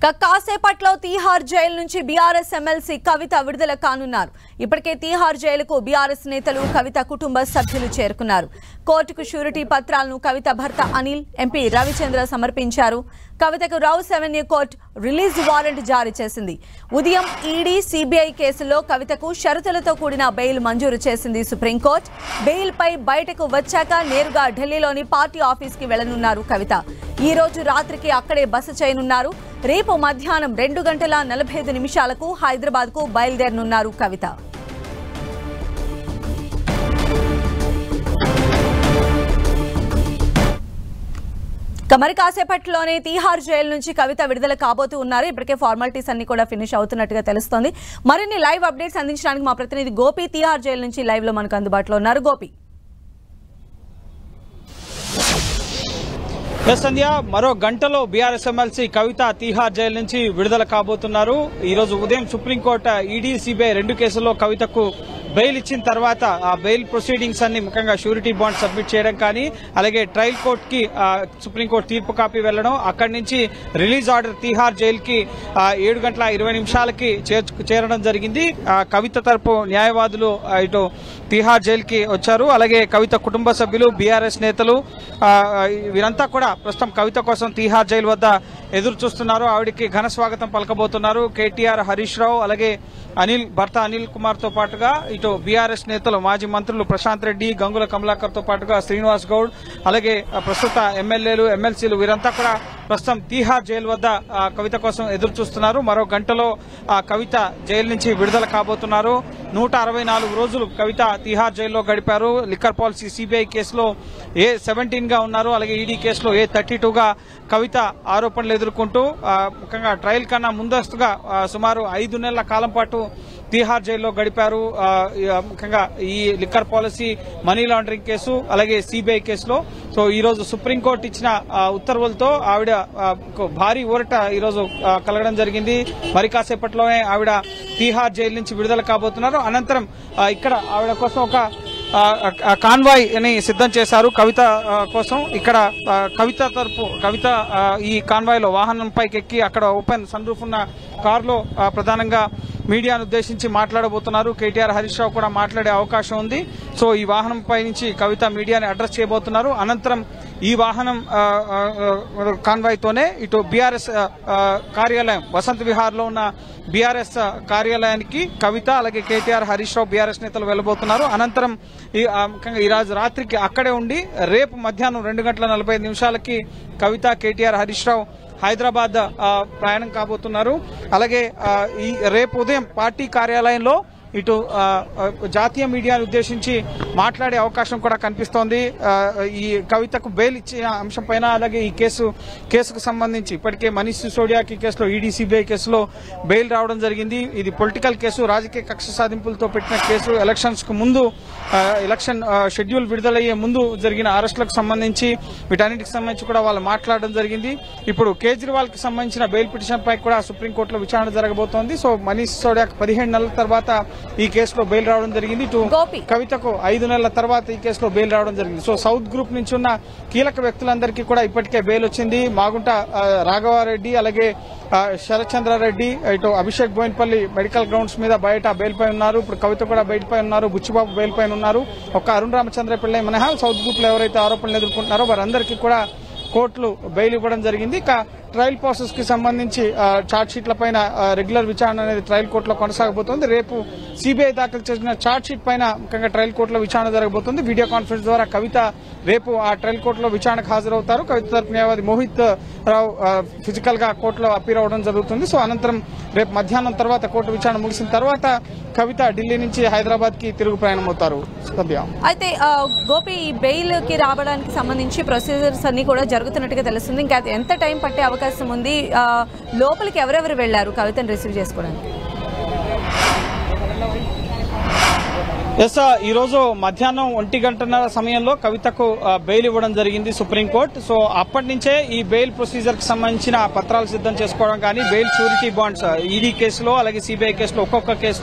ఇక కాసేపట్లో తీహార్ జైలు నుంచి బీఆర్ఎస్ ఎమ్మెల్సీ కవిత విడుదల కానున్నారు ఇప్పటికే తీహార్ జైలుకు బీఆర్ఎస్ నేతలు కవిత కుటుంబ సభ్యులు చేరుకున్నారు కోర్టుకు షూరిటీ పత్రాలను కవిత భర్త అనిల్ ఎంపీ రవిచంద్ర సమర్పించారు కవితకు Rouse Avenue court release warrant జారీ చేసింది ఉదయం ఈడీ సిబిఐ కేసులో కవితకు షరతులతో కూడిన బెయిల్ మంజూరు చేసింది సుప్రీంకోర్టు బెయిల్ పై బయటకు వచ్చాక నేరుగా ఢిల్లీలోని పార్టీ ఆఫీస్ కి వెళ్లనున్నారు కవిత ఈ రోజు రాత్రికి అక్కడే బస చేయనున్నారు రేపు మధ్యాహ్నం రెండు గంటల నలభై ఐదు నిమిషాలకు హైదరాబాద్ కు బయలుదేరనున్నారు కవిత ఇక మరి కాసేపట్లోనే తీహార్ జైలు నుంచి కవిత విడుదల కాబోతూ ఉన్నారు ఇప్పటికే ఫార్మాలిటీస్ అన్ని కూడా ఫినిష్ అవుతున్నట్టుగా తెలుస్తోంది మరిన్ని లైవ్ అప్డేట్స్ అందించడానికి మా ప్రతినిధి గోపి తీహార్ జైలు నుంచి లైవ్ లో మనకు అందుబాటులో ఉన్నారు గోపి ఎస్ సంధ్య మరో గంటలో బీఆర్ఎస్ ఎమ్మెల్సీ కవిత తీహార్ జైలు నుంచి విడుదల కాబోతున్నారు ఈ రోజు ఉదయం సుప్రీంకోర్టు ఈడీ సిబిఐ రెండు కేసుల్లో కవితకు బెయిల్ ఇచ్చిన తర్వాత ఆ బెయిల్ ప్రొసీడింగ్స్ అన్ని ముఖ్యంగా షూరిటీ బాండ్ సబ్మిట్ చేయడం కానీ అలాగే ట్రయల్ కోర్ట్ కి సుప్రీంకోర్టు తీర్పు కాపీ వెళ్లడం అక్కడి నుంచి రిలీజ్ ఆర్డర్ తీహార్ జైలుకి ఆ, ఏడు గంటల ఇరవై నిమిషాలకి చేర్చు- చేరడం జరిగింది ఆ, కవిత తరపు న్యాయవాదులు ఆ, ఇటు తీహార్ జైలుకి వచ్చారు అలాగే కవిత కుటుంబ సభ్యులు బీఆర్ఎస్ నేతలు ఆ, వీరంతా కూడా ప్రస్తుతం కవిత కోసం తీహార్ జైలు వద్ద ఎదురు చూస్తున్నారు ఆవిడకి ఘన స్వాగతం పలకబోతున్నారు కేటీఆర్ హరీష్ రావు అలాగే అనిల్ భర్త అనిల్ కుమార్ తో పాటుగా ఇటు బీఆర్ఎస్ నేతలు మాజీ మంత్రులు ప్రశాంత్ రెడ్డి గంగుల కమలాకర్ తో పాటుగా శ్రీనివాస్ గౌడ్ అలాగే ఆ, ప్రస్తుత ఎమ్మెల్యేలు ఎమ్మెల్సీలు వీరంతా కూడా ప్రస్తుతం తీహార్ జైలు వద్ద ఆ, కవిత కోసం ఎదురు చూస్తున్నారు మరో గంటలో ఆ కవిత జైలు నుంచి విడుదల కాబోతున్నారు నూట అరవై నాలుగు రోజులు కవిత తీహార్ జైల్లో గడిపారు లిక్కర్ పాలసీ సిబిఐ కేసులో ఏ సెవెంటీన్ గా ఉన్నారు అలాగే ఈడీ కేసులో ఏ థర్టీ టూగా కవిత ఆరోపణలు ఎదుర్కొంటూ ఆ, ముఖ్యంగా ట్రయల్ కన్నా ముందస్తుగా ఆ, సుమారు ఐదు నెలల కాలం పాటు తీహార్ జైల్లో గడిపారు ఆ, ఈ, ఆ, ముఖ్యంగా ఈ liquor policy money laundering case అలాగే సిబిఐ కేసులో సో ఈ రోజు సుప్రీంకోర్టు ఇచ్చిన ఆ, ఉత్తర్వులతో ఆవిడ ఆ, ఒక భారీ ఊరట ఈ రోజు ఆ, కలగడం జరిగింది మరి కాసేపట్లోనే ఆవిడ తీహార్ జైలు నుంచి విడుదల కాబోతున్నారు అనంతరం ఆ, ఇక్కడ ఆవిడ కోసం ఒక ఆ, ఆ, కాన్వాయ్ అని సిద్ధం చేశారు కవిత ఆ, కోసం ఇక్కడ ఆ, కవిత తరపు కవిత ఆ, ఈ కాన్వాయ్ లో వాహనంపైకి ఎక్కి అక్కడ ఓపెన్ సన్ రూఫ్ ఉన్న కారులో ఆ, ప్రధానంగా మీడియాను ఉద్దేశించి మాట్లాడబోతున్నారు కేటీఆర్ హరీష్ రావు కూడా మాట్లాడే అవకాశం ఉంది సో ఈ వాహనం పై నుంచి కవిత మీడియాని అడ్రస్ చేయబోతున్నారు అనంతరం ఈ వాహనం ఆ, ఆ, ఆ, కాన్వాయ్ తోనే ఇటు బీఆర్ఎస్ కార్యాలయం వసంత్ విహార్ లో ఉన్న బీఆర్ఎస్ కార్యాలయానికి కవిత అలాగే కేటీఆర్ హరీష్ రావు బీఆర్ఎస్ నేతలు వెళ్లబోతున్నారు అనంతరం ఈ ఆ, ముఖ్యంగా ఈ రోజు రాత్రికి అక్కడే ఉండి రేపు మధ్యాహ్నం రెండు గంటల నలభై ఐదు నిమిషాలకి కవిత కేటీఆర్ హరీష్ రావు హైదరాబాద్ ఆ, ప్రయాణం కాబోతున్నారు అలాగే ఆ, ఈ రేపు ఉదయం పార్టీ కార్యాలయంలో ఇటు ఆ, ఆ, జాతీయ మీడియాను ఉద్దేశించి మాట్లాడే అవకాశం కూడా కనిపిస్తోంది ఆ, ఈ కవితకు బెయిల్ ఇచ్చిన అంశం పైన అలాగే ఈ కేసు కేసుకు సంబంధించి ఇప్పటికే మనీష్ సిసోడియాకి కేసులో ఈడీ సిబిఐ కేసులో బెయిల్ రావడం జరిగింది ఇది పొలిటికల్ కేసు రాజకీయ కక్ష సాధింపులతో పెట్టిన కేసు ఎలక్షన్స్ కు ముందు ఆ, ఎలక్షన్ ఆ, షెడ్యూల్ విడుదలయ్యే ముందు జరిగిన అరెస్టులకు సంబంధించి వీటన్నిటికి సంబంధించి కూడా వాళ్ళు మాట్లాడడం జరిగింది ఇప్పుడు కేజ్రీవాల్ కి సంబంధించిన బెయిల్ పిటిషన్ పై కూడా సుప్రీంకోర్టులో విచారణ జరగబోతోంది సో మనీష్ సిసోడియాకి పదిహేను నెలల తర్వాత ఈ కేసులో బెయిల్ రావడం జరిగింది ఇటు గోపి. కవితకు ఐదు నెలల తర్వాత ఈ కేసులో బెయిల్ రావడం జరిగింది సో సౌత్ గ్రూప్ నుంచి ఉన్న కీలక వ్యక్తులందరికీ కూడా ఇప్పటికే బెయిల్ వచ్చింది మాగుంట ఆ, రాఘవారెడ్డి అలాగే ఆ, శరత్చంద్రారెడ్డి ఇటు అభిషేక్ బోయిన్పల్లి మెడికల్ గ్రౌండ్స్ మీద బయట బెయిల్ పై ఉన్నారు ఇప్పుడు కవిత కూడా బయట పై ఉన్నారు బుచ్చిబాబు బెయిల్ పైన ఉన్నారు ఒక అరుణ్ రామచంద్ర పిల్లై మినహా సౌత్ గ్రూప్ లో ఎవరైతే ఆరోపణలు ఎదుర్కొంటున్నారో వారందరికీ కూడా కోర్టులు బెయిల్ ఇవ్వడం జరిగింది ఇక ట్రయల్ ప్రాసెస్ కి సంబంధించి ఆ, ఛార్జ్ షీట్ల పైన ఆ, రెగ్యులర్ విచారణ అనేది ట్రయల్ కోర్టులో కొనసాగబోతోంది రేపు సిబిఐ దాఖలు చేసిన ఛార్జ్ షీట్ పైన ముఖ్యంగా ట్రయల్ కోర్టులో విచారణ జరగబోతుంది వీడియో కాన్ఫరెన్స్ ద్వారా కవిత రేపు ఆ ట్రయల్ కోర్టులో విచారణకు హాజరవుతారు కవిత తరపు న్యాయవాది మోహిత్ రావు ఫిజికల్ గా కోర్టులో అప్పీర్ అవ్వడం జరుగుతుంది సో అనంతరం రేపు మధ్యాహ్నం తర్వాత కోర్టు విచారణ ముగిసిన తర్వాత కవిత ఢిల్లీ నుంచి హైదరాబాద్ కి తిరుగు ప్రయాణం అవుతారు సద్య అయితే ఆ, గోపి ఈ బెయిల్ కి రావడానికి సంబంధించి ప్రొసీజర్స్ అన్ని కూడా జరుగుతున్నట్టుగా తెలుస్తుంది ఇంకా ఎంత టైం పట్టే అవకాశం ఉంది ఆ, లోపలికి ఎవరెవరు వెళ్లారు కవితను రిసీవ్ చేసుకోవడానికి ఎస్ సార్, ఈ రోజు మధ్యాహ్నం ఒంటి గంటన్నర సమయంలో కవితకు ఆ, బెయిల్ ఇవ్వడం జరిగింది సుప్రీంకోర్టు సో అప్పటి నుంచే ఈ బెయిల్ ప్రొసీజర్ కి సంబంధించిన పత్రాలు సిద్ధం చేసుకోవడం కానీ బెయిల్ షూరిటీ బాండ్స్ ఈడీ కేసులో అలాగే సిబిఐ కేసులో ఒక్కొక్క కేసులో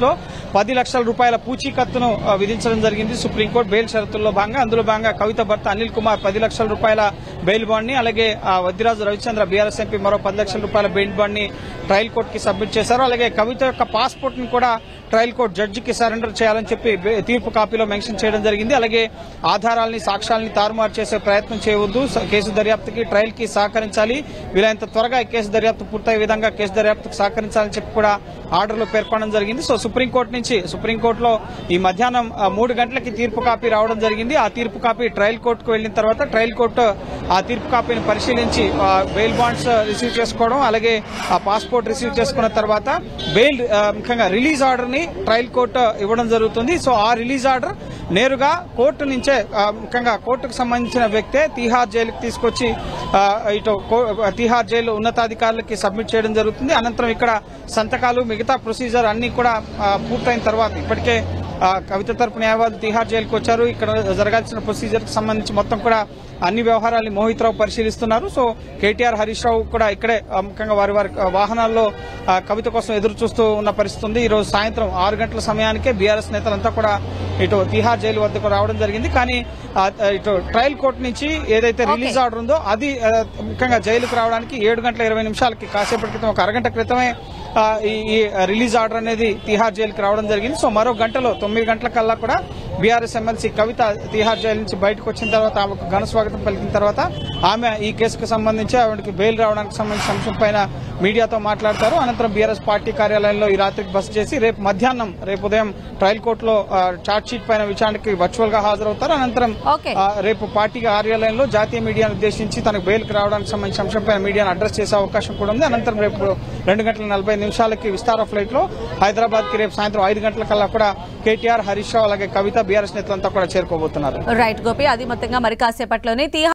పది లక్షల రూపాయల పూచీకత్తును ఆ, విధించడం జరిగింది సుప్రీంకోర్టు బెయిల్ షరతుల్లో భాగంగా అందులో భాగంగా కవిత భర్త అనిల్ కుమార్ పది లక్షల రూపాయల బెయిల్ బాండ్ ని అలాగే ఆ, వద్దిరాజు రవిచంద్ర బీఆర్ఎస్ ఎంపీ మరో పది లక్షల రూపాయల బెయిల్ బాండ్ ని ట్రయల్ కోర్టు కి సబ్మిట్ చేశారు అలాగే కవిత యొక్క పాస్పోర్ట్ ని కూడా ట్రయల్ కోర్టు జడ్జికి సరెండర్ చేయాలని చెప్పి బె- తీర్పు కాపీలో మెన్షన్ చేయడం జరిగింది అలాగే ఆధారాలని సాక్ష్యాలని తారుమారు చేసే ప్రయత్నం చేయవద్దు స- కేసు దర్యాప్తుకి ట్రయల్ కి సహకరించాలి వీలైనంత త్వరగా ఈ కేసు దర్యాప్తు పూర్తయ్యే విధంగా కేసు దర్యాప్తుకు సహకరించాలని చెప్పి కూడా ఆర్డర్లో పేర్కొనడం జరిగింది సో సుప్రీంకోర్టు నుంచి సుప్రీంకోర్టులో ఈ మధ్యాహ్నం ఆ, మూడు గంటలకి తీర్పు కాపీ రావడం జరిగింది ఆ తీర్పు కాపీ ట్రయల్ కోర్టుకు వెళ్లిన తర్వాత ట్రయల్ కోర్టు ఆ తీర్పు కాపీని పరిశీలించి ఆ, బెయిల్ బాండ్స్ రిసీవ్ చేసుకోవడం అలాగే ఆ పాస్పోర్ట్ రిసీవ్ చేసుకున్న తర్వాత బెయిల్ ఆ, ముఖ్యంగా రిలీజ్ ఆర్డర్ ని ట్రయల్ కోర్టు ఇవ్వడం జరుగుతుంది సో ఆ రిలీజ్ ఆర్డర్ నేరుగా కోర్టు నుంచే ఆ, ముఖ్యంగా కోర్టుకు సంబంధించిన వ్యక్తే తీహార్ జైలుకి తీసుకొచ్చి ఆ, ఇటు కో- తీహార్ జైలు ఉన్నతాధికారులకి సబ్మిట్ చేయడం జరుగుతుంది అనంతరం ఇక్కడ సంతకాలు మిగతా ప్రొసీజర్ అన్ని కూడా ఆ, పూర్తయిన తర్వాత ఇప్పటికే ఆ, కవిత తరపు న్యాయవాది తిహార్ జైలుకు వచ్చారు ఇక్కడ జరగాల్సిన ప్రొసీజర్ కి సంబంధించి మొత్తం కూడా అన్ని వ్యవహారాన్ని మోహిత్ రావు పరిశీలిస్తున్నారు సో కేటీఆర్ హరీష్ రావు కూడా ఇక్కడే ఆ, ముఖ్యంగా వారి వారి ఆ, వాహనాల్లో ఆ, కవిత కోసం ఎదురు చూస్తూ ఉన్న పరిస్థితి ఉంది ఈ రోజు సాయంత్రం ఆరు గంటల సమయానికే బీఆర్ఎస్ నేతలంతా కూడా ఇటు తిహార్ జైలు వద్దకు రావడం జరిగింది కానీ ఆ, ఇటు ట్రయల్ కోర్టు నుంచి ఏదైతే రిలీజ్ ఆర్డర్ ఉందో అది ఆ, ముఖ్యంగా జైలుకు రావడానికి ఏడు గంటల ఇరవై నిమిషాలకి కాసేపటి క్రితం ఒక అరగంట క్రితమే ఆ, ఈ ఈ రిలీజ్ ఆర్డర్ అనేది తిహార్ జైలుకి రావడం జరిగింది సో మరో గంటలో తొమ్మిది గంటల కల్లా కూడా బీఆర్ఎస్ ఎమ్మెల్సీ కవిత తిహార్ జైలు నుంచి బయటకు వచ్చిన తర్వాత ఆమెకు ఘన స్వాగతం పలికిన తర్వాత ఆమె ఈ కేసుకు సంబంధించి ఆవిడకి బెయిల్ రావడానికి సంబంధించిన అంశం పైన మీడియాతో మాట్లాడతారు అనంతరం బీఆర్ఎస్ పార్టీ కార్యాలయంలో ఈ రాత్రికి బస చేసి రేపు మధ్యాహ్నం రేపు ఉదయం ట్రయల్ కోర్టులో చార్జ్ షీట్ పైన విచారణకి వర్చువల్ గా హాజరవుతారు అనంతరం ఓకే. ఆ, రేపు పార్టీ కార్యాలయంలో జాతీయ మీడియాను ఉద్దేశించి తనకు బెయిల్కి రావడానికి సంబంధించిన అంశంపై మీడియాను అడ్రస్ చేసే అవకాశం కూడా ఉంది అనంతరం రేపు రెండు గంటల నలభై నిమిషాలకి విస్తార ఫ్లైట్ లో హైదరాబాద్ కి రేపు సాయంత్రం ఐదు గంటల కల్లా కూడా కేటీఆర్ హరీష్ రావు అలాగే కవిత బీఆర్ఎస్ నేతలంతా కూడా చేరుకోబోతున్నారు రైట్ గోపి అది మొత్తంగా మరి కాసేపట్లోనే తీహార్